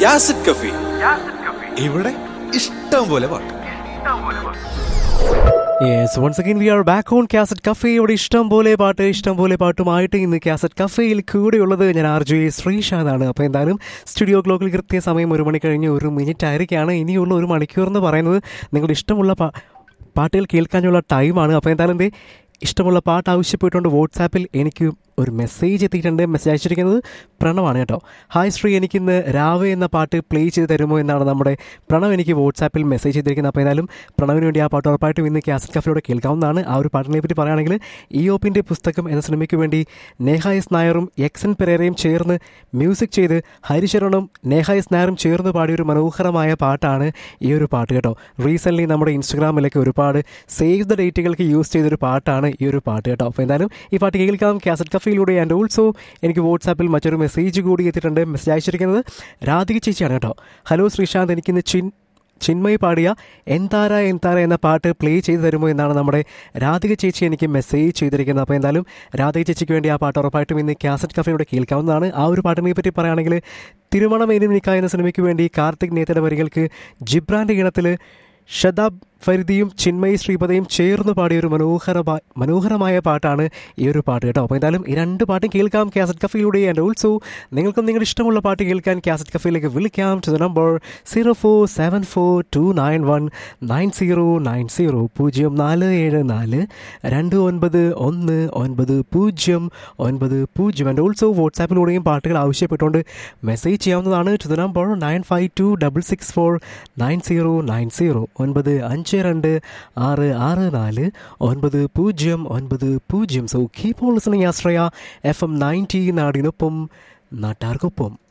യാസിഡ് കഫി ഇവിടെ ഇഷ്ടം പോലെ പാട്ട് yes once again we are back on cassette കഫേയോട് ഇഷ്ടം പോലെ പാട്ട് ഇഷ്ടം പോലെ പാട്ടുമായിട്ട് ഇന്ന് കാസറ്റ് കഫേയിൽ കൂടെയുള്ളത് ഞാൻ ആർ ജെ ശ്രീഷാദാണ് അപ്പോൾ എന്തായാലും സ്റ്റുഡിയോ ക്ലോക്കിൽ കൃത്യസമയം ഒരു മണി കഴിഞ്ഞ് ഒരു മിനിറ്റ് ആയിരിക്കുകയാണ് ഇനിയുള്ള ഒരു മണിക്കൂർ എന്ന് പറയുന്നത് നിങ്ങളുടെ ഇഷ്ടമുള്ള പാ പാട്ടുകൾ കേൾക്കാനുള്ള ടൈമാണ് അപ്പോൾ എന്തായാലും എന്തേ ഇഷ്ടമുള്ള പാട്ട് ആവശ്യപ്പെട്ടുകൊണ്ട് വാട്സാപ്പിൽ എനിക്ക് ഒരു മെസ്സേജ് എത്തിയിട്ടുണ്ട് മെസ്സേജ് അയച്ചിരിക്കുന്നത് പ്രണവാണ് കേട്ടോ ഹായ് ശ്രീ എനിക്കിന്ന് രാവെ എന്ന പാട്ട് പ്ലേ ചെയ്ത് തരുമോ എന്നാണ് നമ്മുടെ പ്രണവ് എനിക്ക് വാട്സാപ്പിൽ മെസ്സേജ് ചെയ്തിരിക്കുന്നത് അപ്പോൾ ഏതായാലും പ്രണവിന് വേണ്ടി ആ പാട്ട് ഉറപ്പായിട്ടും ഇന്ന് കാസറ്റ് കഫിലൂടെ കേൾക്കാവുന്നതാണ് ആ ഒരു പാട്ടിനെ പറ്റി പറയുകയാണെങ്കിൽ ഇയോപ്പിൻ്റെ പുസ്തകം എന്ന സിനിമയ്ക്ക് വേണ്ടി നേഹ എസ് നായറും എക്സൻ പെരേരയും ചേർന്ന് മ്യൂസിക് ചെയ്ത് ഹരിശരണും നേഹ എസ് നായറും ചേർന്ന് പാടിയ ഒരു മനോഹരമായ പാട്ടാണ് ഈ ഒരു പാട്ട് കേട്ടോ റീസെൻ്റ്ലി നമ്മുടെ ഇൻസ്റ്റഗ്രാമിലൊക്കെ ഒരുപാട് സേവ് ദ ഡേറ്റുകൾക്ക് യൂസ് ചെയ്തൊരു പാട്ടാണ് ഈ ഒരു പാട്ട് കേട്ടോ അപ്പോൾ എന്തായാലും ഈ പാട്ട് കേൾക്കാം കാസറ്റ് കഫയിലൂടെ ആൻഡ് ഓൾസോ എനിക്ക് വാട്സാപ്പിൽ മറ്റൊരു മെസ്സേജ് കൂടി എത്തിയിട്ടുണ്ട് മെസ്സേജ് അയച്ചിരിക്കുന്നത് രാധിക ചേച്ചിയാണ് കേട്ടോ ഹലോ ശ്രീശാന്ത് എനിക്കിന്ന് ചിൻ ചിന്മയി പാടിയ എന്താര എന്താര എന്ന പാട്ട് പ്ലേ ചെയ്തു തരുമോ എന്നാണ് നമ്മുടെ രാധിക ചേച്ചി എനിക്ക് മെസ്സേജ് ചെയ്തിരിക്കുന്നത് അപ്പോൾ എന്തായാലും രാധിക ചേച്ചിക്ക് വേണ്ടി ആ പാട്ട് ഉറപ്പായിട്ടും ഇന്ന് കാസറ്റ് കഫയിലൂടെ കേൾക്കാവുന്നതാണ് ആ ഒരു പാട്ടിനെ പറ്റി പറയുകയാണെങ്കിൽ തിരുമണം എനി നിൽക്ക എന്ന സിനിമയ്ക്ക് വേണ്ടി കാർത്തിക് നേതയുടെ വരികൾക്ക് ജിബ്രാൻ്റെ ഈണത്തിൽ ഷദാബ് ഫരിദിയും ചിന്മയി ശ്രീപദയും ചേർന്ന് പാടിയ ഒരു മനോഹര മനോഹരമായ പാട്ടാണ് ഈ ഒരു പാട്ട് കേട്ടോ അപ്പോൾ എന്തായാലും ഈ രണ്ട് പാട്ടും കേൾക്കാം കാസറ്റ് കഫയിലൂടെ ആൻഡ് ഓൾസോ നിങ്ങൾക്കും നിങ്ങളുടെ ഇഷ്ടമുള്ള പാട്ട് കേൾക്കാൻ കാസറ്റ് കഫയിലേക്ക് വിളിക്കാം to the number zero four seven four two nine one nine zero nine zero പൂജ്യം നാല് ഏഴ് നാല് രണ്ട് ഒൻപത് ഒന്ന് ഒൻപത് പൂജ്യം ഒൻപത് പൂജ്യം ആൻഡ് ഓൾസോ വാട്സാപ്പിലൂടെയും പാട്ടുകൾ ആവശ്യപ്പെട്ടുകൊണ്ട് മെസ്സേജ് ചെയ്യാവുന്നതാണ് to the number nine five two double six four nine zero nine zero ഒൻപത് അഞ്ച് രണ്ട് ആറ് ആറ് നാല് ഒൻപത് പൂജ്യം ഒൻപത് പൂജ്യം so keep on listening Ashraya FM ninety നയൻറ്റി നാടിനൊപ്പം നാട്ടാർക്കൊപ്പം